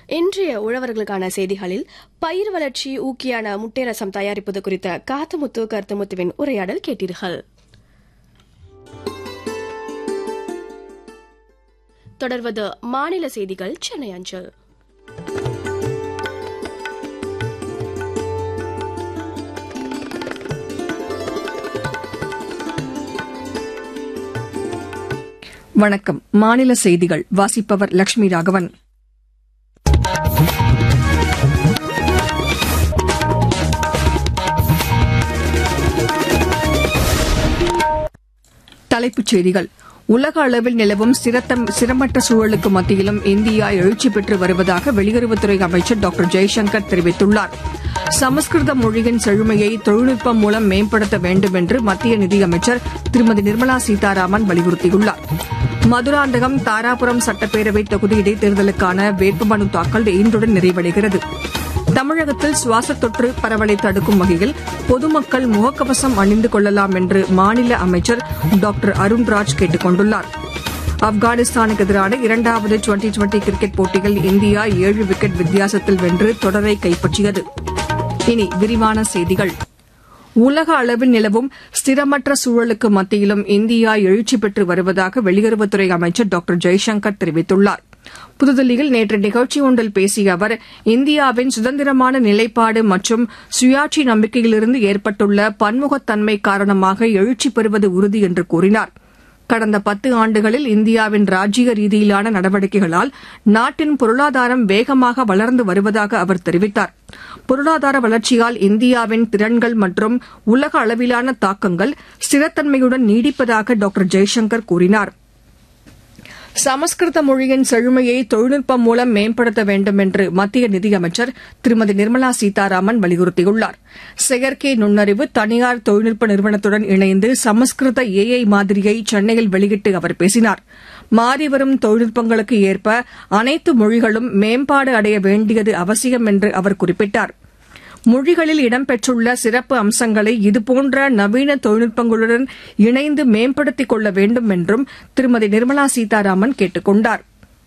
இன்றைய உழவர்களுக்கான செய்திகளில் பயிர் வளர்ச்சி ஊக்கியான முட்டை ரசம் தயாரிப்பது குறித்த காத்தமுத்து கருத்துமுத்துவின் உரையாடல் கேட்டீர்கள் தொடர்வது மாநில செய்திகள் சென்னை அஞ்சல் வணக்கம் மாநில செய்திகள் வாசிப்பவர் லட்சுமி ராகவன் தலைப்புச் செய்திகள் உலக அளவில் நிலவும் சிரத்தம் சிரமற்ற சூழலுக்கு மத்தியிலும் இந்தியா எழுச்சி பெற்று வருவதாக வெளியுறவுத்துறை அமைச்சர் டாக்டர் ஜெய்சங்கர் தெரிவித்துள்ளார் சமஸ்கிருத மொழியின் செழுமையை தொழில்நுட்பம் மூலம் மேம்படுத்த வேண்டும் என்று மத்திய நிதியமைச்சர் திருமதி நிர்மலா சீதாராமன் வலியுறுத்தியுள்ளார் மதுராந்தகம் தாராபுரம் சட்டப்பேரவை தொகுதி இடைத்தேர்தலுக்கான வேட்புமனு தாக்கல் இன்றுடன் நிறைவடைகிறது தமிழகத்தில் சுவாச தொற்று பரவலை தடுக்கும் வகையில் பொதுமக்கள் முகக்கவசம் அணிந்து கொள்ளலாம் என்று மாநில அமைச்சர் டாக்டர் அருண்ராஜ் கேட்டுக் கொண்டுள்ளார் ஆப்கானிஸ்தானுக்கு எதிரான இரண்டாவது டுவெண்டி டுவெண்டி கிரிக்கெட் போட்டியில் இந்தியா ஏழு விக்கெட் வித்தியாசத்தில் வென்று தொடரை கைப்பற்றியது இனி விரிவான செய்திகள் உலக அளவில் நிலவும் ஸ்திரமற்ற சூழலுக்கு மத்தியிலும் இந்தியா எழுச்சி பெற்று வருவதாக வெளியுறவுத்துறை அமைச்சர் டாக்டர் ஜெய்சங்கர் தெரிவித்துள்ளார் புதுதில்லியில் நேற்று நிகழ்ச்சி ஒன்றில் பேசிய அவர் இந்தியாவின் சுதந்திரமான நிலைப்பாடு மற்றும் சுயாட்சி நம்பிக்கையிலிருந்து ஏற்பட்டுள்ள பன்முகத்தன்மை காரணமாக எழுச்சி பெறுவது உறுதி என்று கூறினார் கடந்த பத்து ஆண்டுகளில் இந்தியாவின் ராஜ்ஜிய ரீதியிலான நடவடிக்கைகளால் நாட்டின் பொருளாதாரம் வேகமாக வளர்ந்து வருவதாக அவர் தெரிவித்தார் பொருளாதார வளர்ச்சியால் இந்தியாவின் திறன்கள் மற்றும் உலக அளவிலான தாக்கங்கள் ஸ்திரத்தன்மையுடன் நீடிப்பதாக டாக்டர் ஜெய்சங்கர் கூறினார் சமஸ்கிருத மொழியின் செழுமையை தொழில்நுட்பம் மூலம் மேம்படுத்த வேண்டும் என்று மத்திய நிதியமைச்சர் திருமதி நிர்மலா சீதாராமன் வலியுறுத்தியுள்ளார் செயற்கை நுண்ணறிவு தனியார் தொழில்நுட்ப நிறுவனத்துடன் இணைந்து சமஸ்கிருத ஏஐ மாதிரியை சென்னையில் வெளியிட்டு அவர் பேசினார் மாறிவரும் தொழில்நுட்பங்களுக்கு ஏற்ப அனைத்து மொழிகளும் மேம்பாடு அடைய வேண்டியது அவசியம் என்று அவர் குறிப்பிட்டார் மொழிகளில் இடம்பெற்றுள்ள சிறப்பு அம்சங்களை இதுபோன்ற நவீன தொழில்நுட்பங்களுடன் இணைந்து மேம்படுத்திக் கொள்ள வேண்டும் என்றும் திருமதி நிர்மலா சீதாராமன் கேட்டுக் கொண்டார்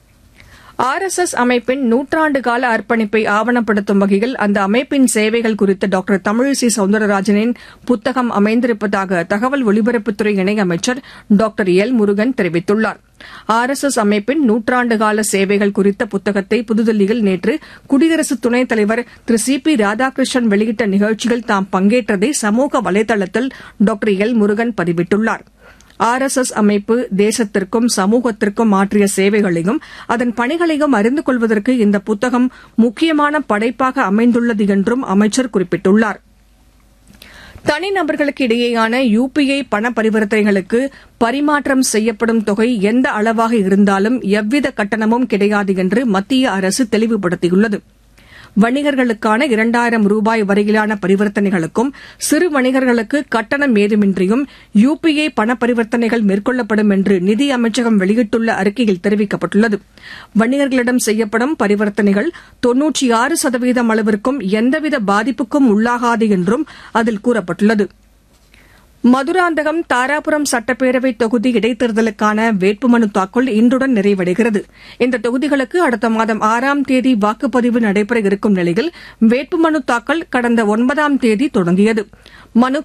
ஆர் எஸ் எஸ் அமைப்பின் நூற்றாண்டு கால அர்ப்பணிப்பை ஆவணப்படுத்தும் வகையில் அந்த அமைப்பின் சேவைகள் குறித்து டாக்டர் தமிழிசை சவுந்தரராஜனின் புத்தகம் அமைந்திருப்பதாக தகவல் ஒலிபரப்புத்துறை இணையமைச்சர் டாக்டர் எல் முருகன் தெரிவித்துள்ளார் ஆர் எஸ் எஸ் அமைப்பின் நூற்றாண்டு கால சேவைகள் குறித்த புத்தகத்தை புதுதில்லியில் நேற்று குடியரசு துணைத் தலைவர் திரு சி பி ராதாகிருஷ்ணன் வெளியிட்ட நிகழ்ச்சியில் தாம் பங்கேற்றதை சமூக வலைதளத்தில் டாக்டர் எல் முருகன் பதிவிட்டுள்ளார் ஆர் எஸ் எஸ் அமைப்பு தேசத்திற்கும் சமூகத்திற்கும் ஆற்றிய சேவைகளையும் அதன் பணிகளையும் அறிந்து கொள்வதற்கு இந்த புத்தகம் முக்கியமான படைப்பாக அமைந்துள்ளது என்றும் அமைச்சர் குறிப்பிட்டுள்ளார் தனிநபர்களுக்கு இடையேயான யுபிஐ பண பரிவர்த்தனைகளுக்கு பரிமாற்றம் செய்யப்படும் தொகை எந்த அளவாக இருந்தாலும் எவ்வித கட்டணமும் கிடையாது என்று மத்திய அரசு தெளிவுபடுத்தியுள்ளது வணிகர்களுக்கான இரண்டாயிரம் ரூபாய் வரையிலான பரிவர்த்தனைகளுக்கும் சிறு வணிகர்களுக்கு கட்டணம் ஏதுமின்றியும் யுபிஐ பண பரிவர்த்தனைகள் மேற்கொள்ளப்படும் என்று நிதி அமைச்சகம் வெளியிட்டுள்ள அறிக்கையில் தெரிவிக்கப்பட்டுள்ளது வணிகர்களிடம் செய்யப்படும் பரிவர்த்தனைகள் தொன்னூற்றி ஆறு சதவீதம் அளவிற்கும் எந்தவித பாதிப்புக்கும் உள்ளாகாது என்றும் அதில் கூறப்பட்டுள்ளது மதுராந்தகம் தாராபுரம் சட்டப்பேரவை தொகுதி இடைத்தேர்தலுக்கான வேட்புமனு தாக்கல் இன்றுடன் நிறைவடைகிறது இந்த தொகுதிகளுக்கு அடுத்த மாதம் ஆறாம் தேதி வாக்குப்பதிவு நடைபெற இருக்கும் நிலையில் வேட்புமனு தாக்கல் கடந்த ஒன்பதாம் தேதி தொடங்கியது மனு